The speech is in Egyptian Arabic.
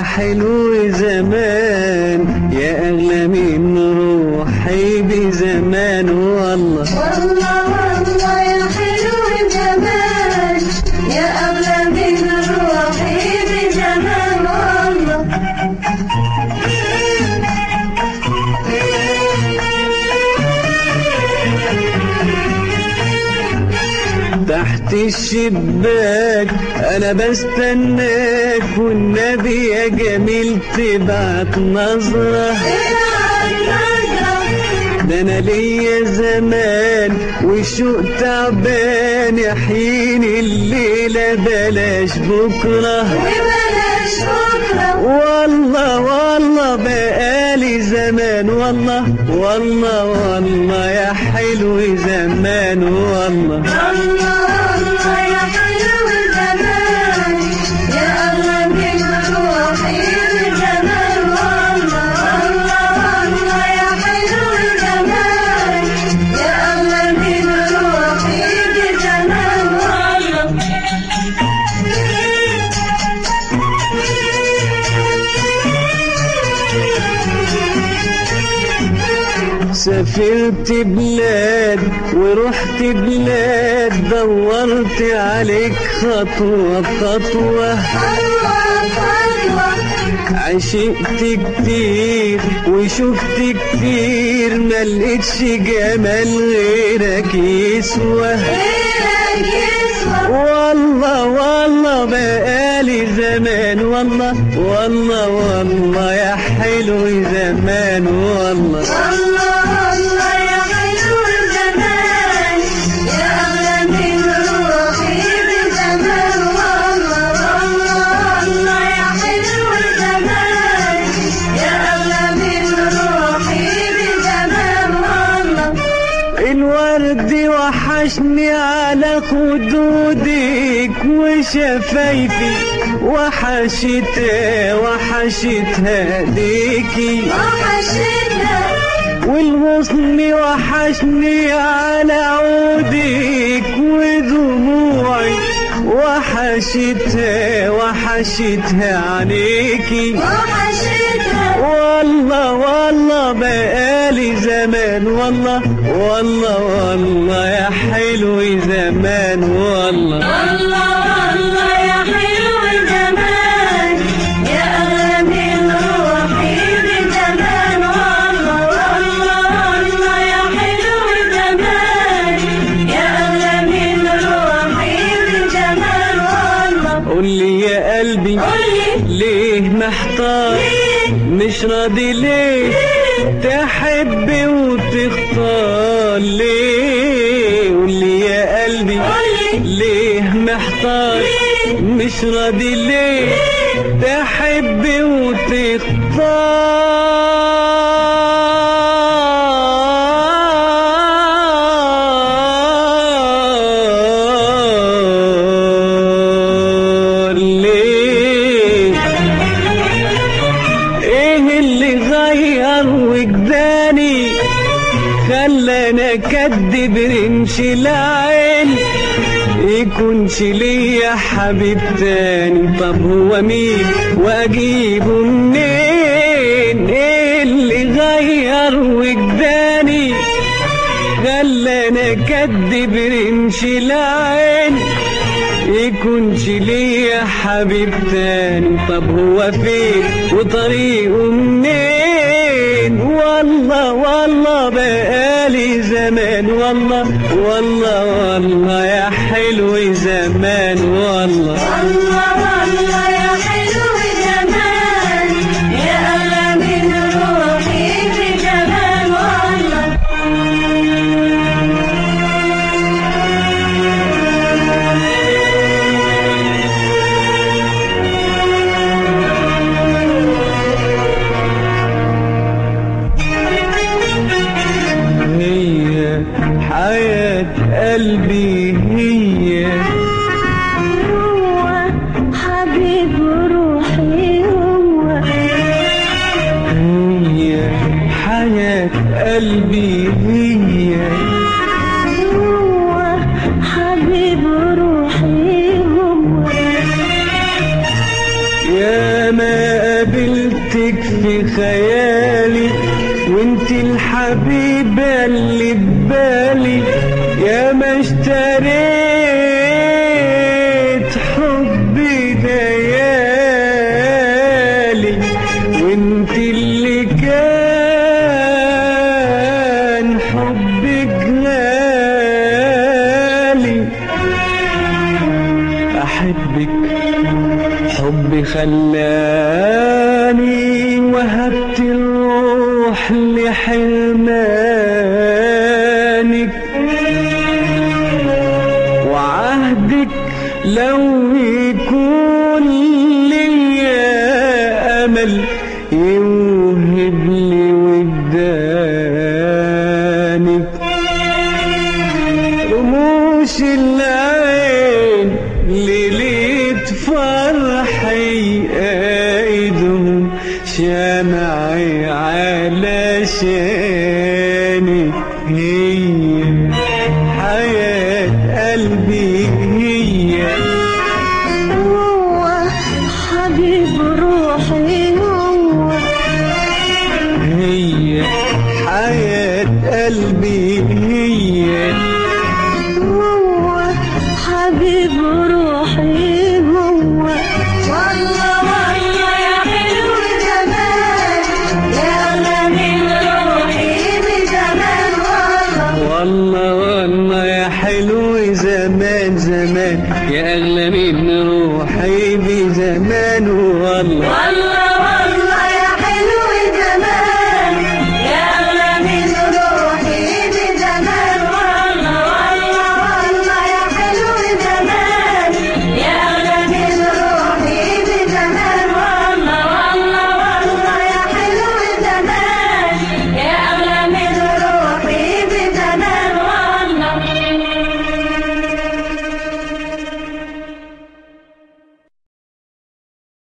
حلو زمان يا أغلى من روحي بزمان والله والله والله يا حلو الجمال يا أغلى من روحي بجمال والله تحت الشباك انا بستناك والنبي يا جميل تبعت نظرة ده انا ليا زمان وشوق تعبان يحييني الليلة بلاش بكرة وبلاش بكرة والله والله بقالي زمان والله والله والله يا حلو زمان والله الله الله يا حلو الجمال يا أغلى من روحي بجمال والله الله الله يا حلو الجمال يا أغلى من روحي بجمال والله سافرت بلاد ورحت بلاد دورت عليك خطوة بخطوة خطوة خطوة عشقت كتير وشفت كتير ما لقيتش جمال غيرك يسوى غيرك يسوى والله والله بقالي زمان والله والله والله يا حلو زمان والله الله الله يا حلو الجمال يا أغلى من روحي بجمال والله الله الله يا حلو الجمال يا أغلى من روحي بجمال والله الورد وحشني على خدودك وشفايفي وحشت وحشت هديكي وحشتنا والغصن وحشني على عودك ودموعي وحشتها وحشتها عينيكي وحشتنا والله والله بقالي زمان والله والله والله يا حلو زمان والله الله الله يا حلو الجمال يا أغلى من روحي بجمال والله الله الله يا حلو الجمال يا أغلى من روحي بجمال والله قول لي يا قلبي قولي ليه محتار مش راضي ليه تحب وتختار ليه قول لي يا قلبي قولي ليه محتار مش راضي ليه تحب وتختار ليه ايه اللي غير وجداني خلاني اكدب رمش العين يكونش ليا حبيب تاني طب هو مين واجيبه منين ايه اللي غير وجداني خلاني اكدب رمش العين يكونش ليا حبيب تاني طب هو فين وطريقه منين والله والله بقالي زمان والله والله والله يا حلو زمان والله الله الله يا حلو الجمال يا أغلى من روحي بجمال والله هي حياة قلبي هي هو حبيب روحي هو هي حياة قلبي هي هو حبيب روحي هو يا ما قابلتك في خيالي وانت الحبيبة اللي ببالي يا ما اشتريت حبي ليالي وانت اللي كان حبك غالي احبك حبي خلاني وهبت الروح لحرمانك وعهدك لو يكون ليا امل يوهب لي وجدانك رموش العين ليلة فرحي ايدهم شمعي على شان